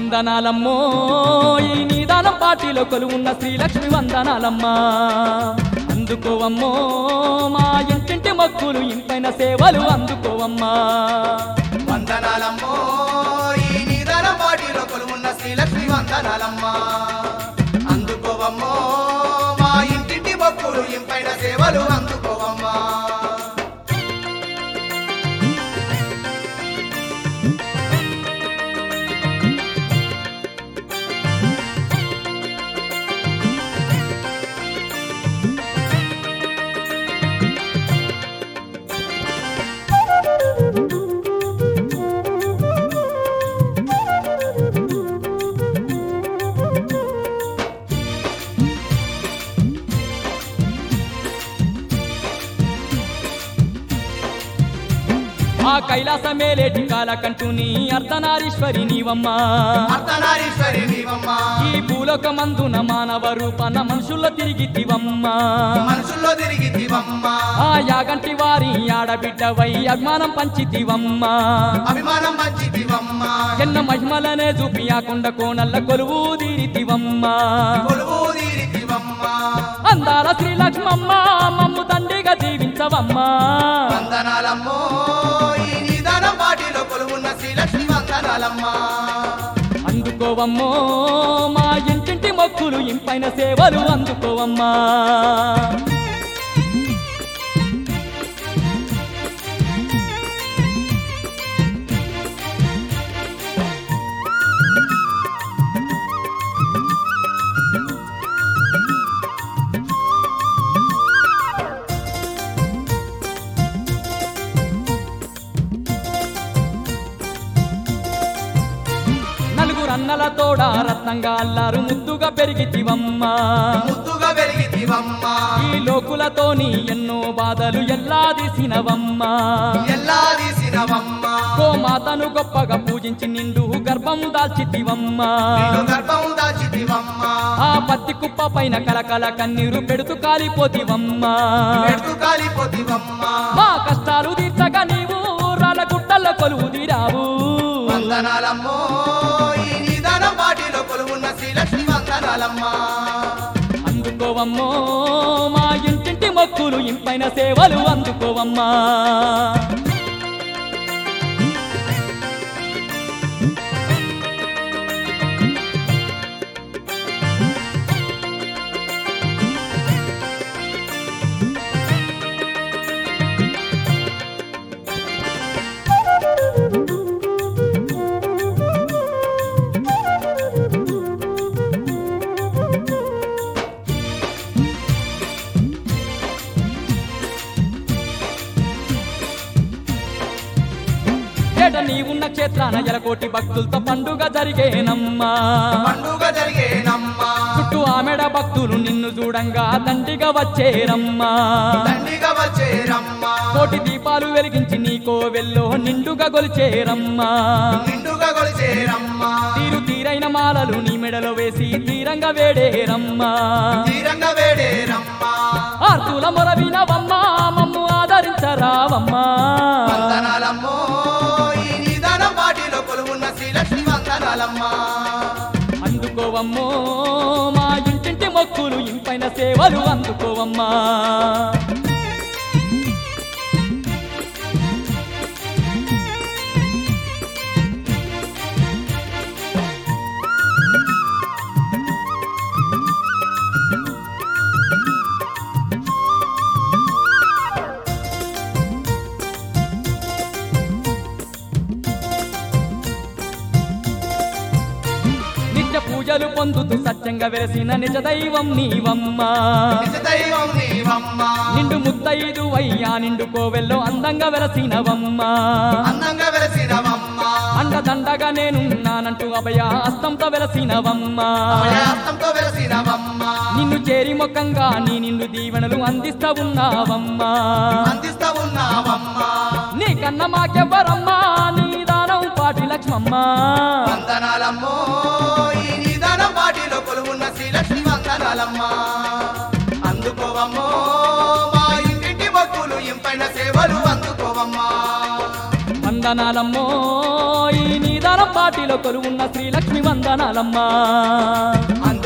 వందనాలమ్మో ఈ నిదానం పార్టీలో కొలువున్న శ్రీలక్ష్మి వందనాలమ్మా అందుకోవమ్మో మా ఇంటింటి మొక్కులు ఇంపైన సేవలు అందుకోవమ్మా వందనాలమ్మో ఈ నిదాన పాటిలో కొలువున్న శ్రీలక్ష్మి వందనాలమ్మా అందుకోవమ్మో మా ఇంటింటి భక్తులు ఇంపైన సేవలు అందుకోవమ్మా ఆ కైలాసమేలేటి కాలకంటూని అర్ధనారీశ్వరి నీవమ్మా అర్ధనారీశ్వరి నీవమ్మా ఈ భూలోకమందున మానవ రూపన మనుషుల్లో తిరిగితివమ్మా మనసుల్లో తిరిగితివమ్మా ఆ యాగంటి వారి ఆడబిడ్డవై అభిమానం పంచితివమ్మా అభిమానం మంచితివమ్మా ఎన్న మహిమలనే చూపి ఆ కొండ కోణల్ల కొలువు తీరితివమ్మా కొలువు తీరితివమ్మా అందాల శ్రీలక్ష్మమ్మ మమ్ము తండ్రిగా జీవించవమ్మా వందనాలమ్మో ఈ నిదాన పాటిలో కొలువున్న శ్రీలక్ష్మి వందనాలమ్మా అందుకోవమ్మో మా ఇంటింటి మొక్కులు ఇంపైన సేవలు అందుకోవమ్మా నలుగురు అన్నల తోడ రత్నంగా అల్లారు ముద్దుగా పెరిగితివమ్మా ముద్దుగా వెలిగితివమ్మా ఈ లోకులతోని ఎన్నో బాధలు ఎల్లాదీసినవమ్మా ఎల్లా తీసినవమ్మా గోమాతను గొప్పగా పూజించి నిండు గర్భం దాల్చితివమ్మా నిన్ను గర్భం దాచితివమ్మా ఆ పత్తి కుప్ప పైన కలకల కన్నీరు పెడుతూ కాలిపోతివమ్మా పెడుతూ కాలిపోతివమ్మా మా కష్టాలు తీర్చగా నీవు రాళ్ళ గుట్టల్లో కొలువు తీరావు వందనాలమ్మో ఈ నిదాన పాటిలో కొలువున్న శ్రీలక్ష్మి వందనాలమ్మా అందుకోవమ్మో మా ఇంటింటి మొక్కులు ఇంపైన సేవలు అందుకోవమ్మా ఏట నీవున్న క్షేత్రాన ఎలకోటి భక్తులతో పండుగ జరిగేనమ్మా పండుగ జరిగేనమ్మా చుట్టూ ఆమెడ భక్తులు నిన్ను చూడంగా దండిగా వచ్చేరమ్మా దండిగా వచ్చేరమ్మా కోటి దీపాలు వెలిగించి నీ కోవెల్లో నిండుగా గొలిచేరమ్మా నిండుగా కొలిచేరమ్మా తీరు తీరైన మాలలు నీ మెడలో వేసి తీరంగా వేడేరమ్మా తీరంగా వేడేరమ్మా ఆర్తుల మొరవినవమ్మా మమ్ము ఆదరించరావమ్మా వందనాలమ్మో ఈ నిదాన పాటిలో కొలువున్న శ్రీలక్ష్మి వందనాలమ్మా అందుకోవమ్మో మా ఇంటింటి మొక్కులు ఇంపైన సేవలు అందుకోవమ్మా నిత్య పూజలు పొందుతూ సత్యంగా వెలసిన నిజ దైవం నీవమ్మా నిజ దైవం నీవమ్మా నిండు ముత్తైదు అయ్యా నిండు కోవెల్లో అందంగా వెలసినవమ్మా అందంగా వెలసినవమ్మా అండదండగా నేనున్నానంటూ అభయ హస్తంతో వెలసినవమ్మా అభయాస్తంతో వెలసినవమ్మా నిన్ను చేరి ముఖంగా నీ నిన్ను దీవెనలు అందిస్తా ఉన్నావమ్మా అందిస్తా ఉన్నావమ్మా నీ కన్న మాకెవ్వరమ్మా నీ దానం పాటి లక్ష్మమ్మ వందనాలమ్మో ఈ నిదాన పాటిలో కొలువున్న శ్రీలక్ష్మి వందనాలమ్మా అందుకోవమ్మో మా ఇంటింటి భక్తులు ఇంపైన సేవలు అందుకోవమ్మా వందనాలమ్మో ఈ నీదనం పాటిలో కొలువున్న శ్రీలక్ష్మి వందనాలమ్మా